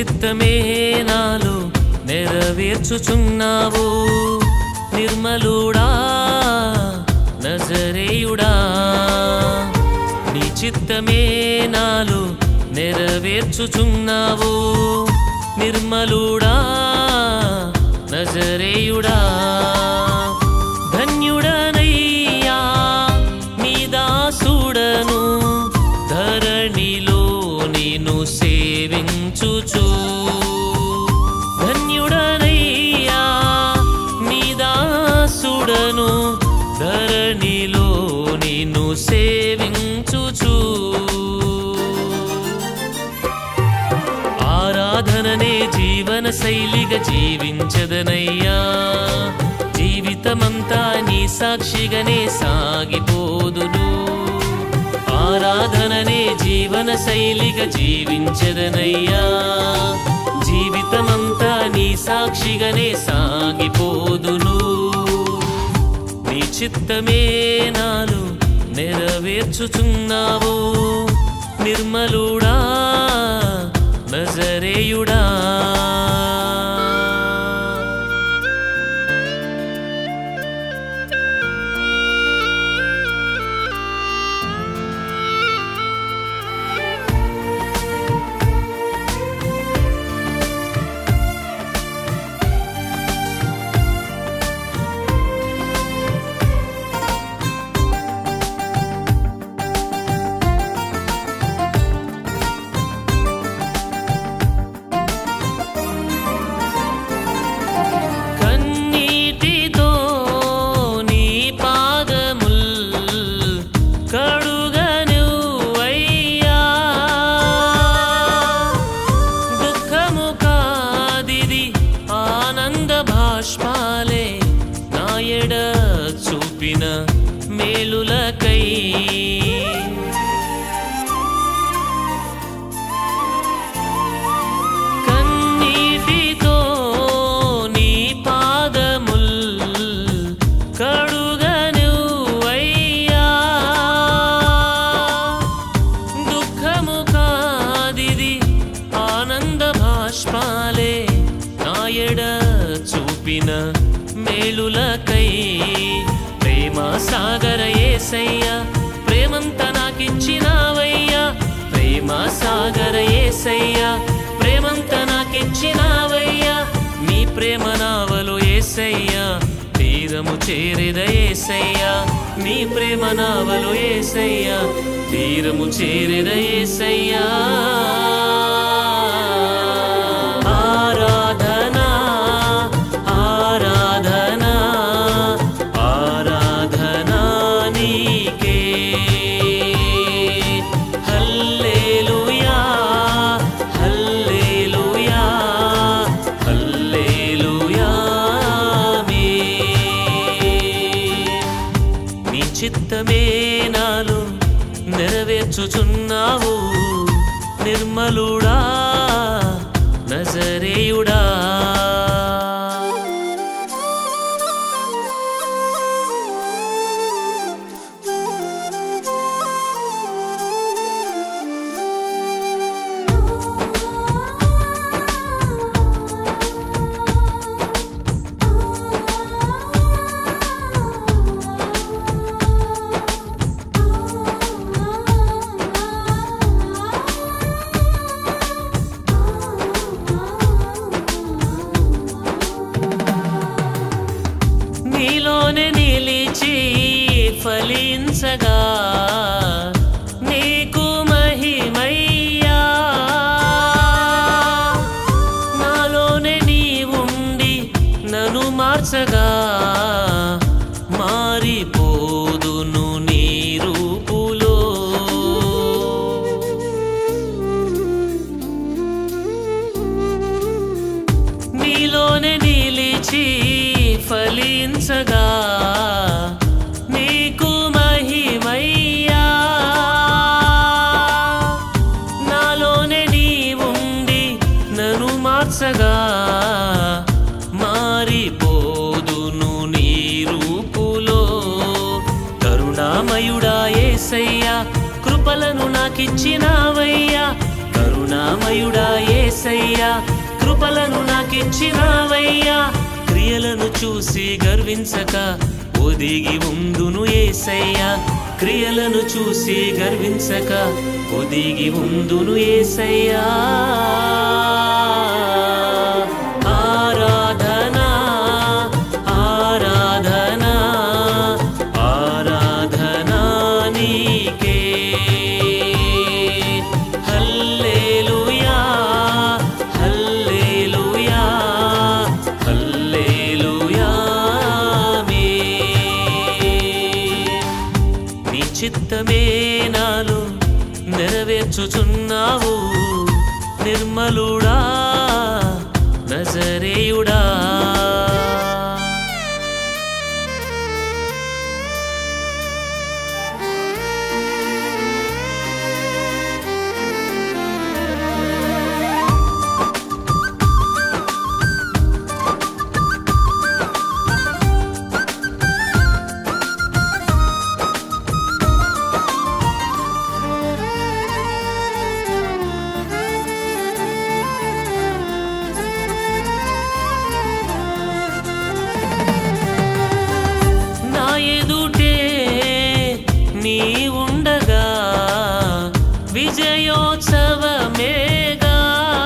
చిత్తమే నాలో నెరవేర్చుచున్నావు నిర్మలుడా నజరేయుడా నీ చిత్తమే నాలో నెరవేర్చుచున్నావు నిర్మలుడా నజరేయుడా ధన్యుడనయ్యా నీ దాసుడను ధరణిలో నేను సేవించుచు ధన్యుడనయ్యా నీ దాసుడను ధరణిలో నిన్ను సేవించుచు ఆరాధననే జీవన శైలిగా జీవించదనయ్యా జీవితమంతా నీ సాక్షిగానే సాగిపోదును ఆరాధననే జీవన శైలిగా జీవించదనయ్యా జీవితమంతా నీ సాక్షిగానే సాగిపోదును నీ చిత్తమే నాలు నెరవేర్చుచున్నావు నిర్మలుడా నజరేయుడా కన్నీటితో నీ పాదముల్ కడుగనువయ్యా దుఃఖము కాదిది ఆనంద భాష్పాలే నాయడ చూపిన మేలులకై కన్నీటితో నీ పాదముల్ కడుగనువయ్యా దుఃఖము కాదిది ఆనంద భాష్పాలే నాయడ చూపిన మేలులకై ప్రేమ సాగర ఏసయ్యా ప్రేమంత నాకిచ్చినావయ్యా ప్రేమ సాగర ఏసయ్యా ప్రేమంత నాకిచ్చినావయ్యా నీ ప్రేమ నావలో ఏసయ్యా తీరము చేరిద ఏసయ్యా నీ ప్రేమ నావలో ఏసయ్యా తీరము చేరిద ఏసయ్యా ఆరాధనా ఆరాధనా ఆరాధనా నీకే హల్లెలూయా హల్లెలూయా హల్లెలూయా నీ చిత్తమే నాలో నెరవేర్చుచున్నావు నిర్మలుడా నజరేయుడా నీలోనే నిలిచి ఫలించగా నీకు మహిమయ్యా నాలోనే నీ ఉండి నన్ను మార్చగా మారిపోదును నీ రూపులో నీలోనే నిలిచి ఫలించగా నీకు మహిమయ్యా నాలోనే నీ ఉండి నన్ను మార్చగా మారిపోదును నీ రూపులో కరుణామయుడా ఏసయ్యా కృపలను నాకిచ్చినావయ్యా కరుణామయుడా ఏసయ్యా ఏసయ్యా కృపలను నాకిచ్చినావయ్యా క్రియలను చూసి గర్వించక ఒదిగి ఉందును ఏసయ్యా క్రియలను చూసి గర్వించక ఒదిగి ఉందును ఏసయ్యా ఆరాధనా ఆరాధనా ఆరాధనా నీకే హల్లెలూయా హల్లెలూయా హల్లెలూయా నీ చిత్తమే నాలో నెరవేర్చుచున్నావు నిర్మలుడా నజరేయుడా నా ఎదుటే నీ ఉండగా విజయోత్సవమేగా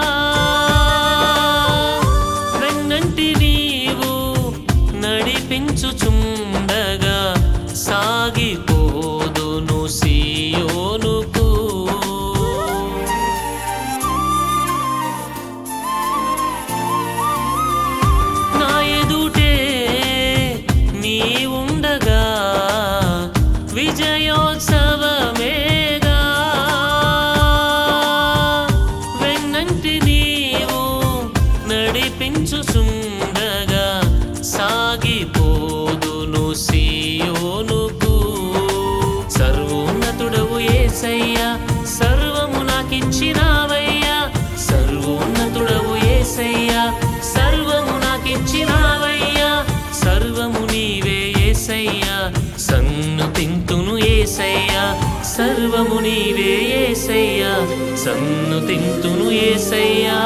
వెన్నంటి నీవు నడిపించుచుండగా సాగిపోదును సియోనుకు నా ఎదుటే నీ ఉండగా విజయోత్సవమేగా వెన్నంటి నీవు నడిపించుచుండగా సాగిపోదును సియోనుకు సర్వోన్నతుడవు ఏసయ్యా సర్వము నాకిచ్చినావయ్యా సర్వోన్నతుడవు ఏసయ్యా సర్వము నాకిచ్చినావయ్యా సర్వము నీవే ఏసయ్యా సన్ను తింతును ఏసయ్యా సర్వము నీవే ఏసయ్యా సన్ను తింతును ఏసయ్యా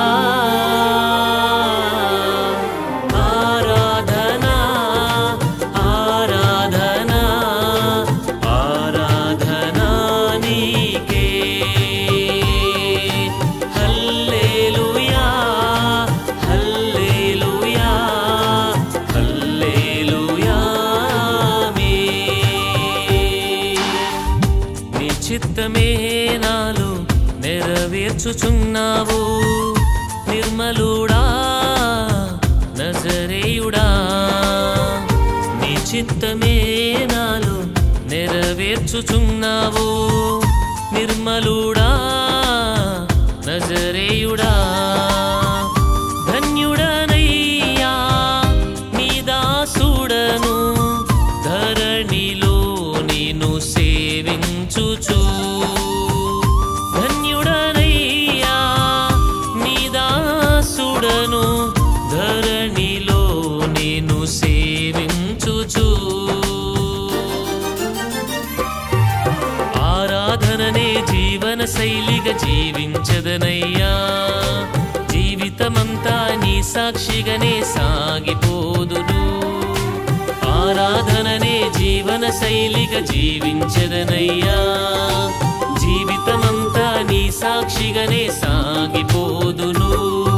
ఆరాధనా ఆరాధనా ఆరాధనా నీకే హల్లెలూయా హల్లెలూయా హల్లెలూయా నీ చిత్తమే నాలో నెరవేర్చుచున్నావు నిర్మలుడా నజరేయుడా నీ చిత్తమే నాలో నెరవేర్చుచున్నావు నిర్మలుడా నజరేయుడా ధన్యుడనయ్యా నీ దాసుడను ధరణిలో నిన్ను సేవించుచు ధన్యుడనయ్యా నీ దాసుడను ధరణిలో నిన్ను సేవించుచు ఆరాధననే జీవన శైలిగా జీవించదనయ్యా జీవితమంతా నీ సాక్షిగానే సాగిపోదును ఆరాధననే జీవన శైలిగా జీవించదనయ్యా జీవితమంతా నీ సాక్షిగానే సాగిపోదును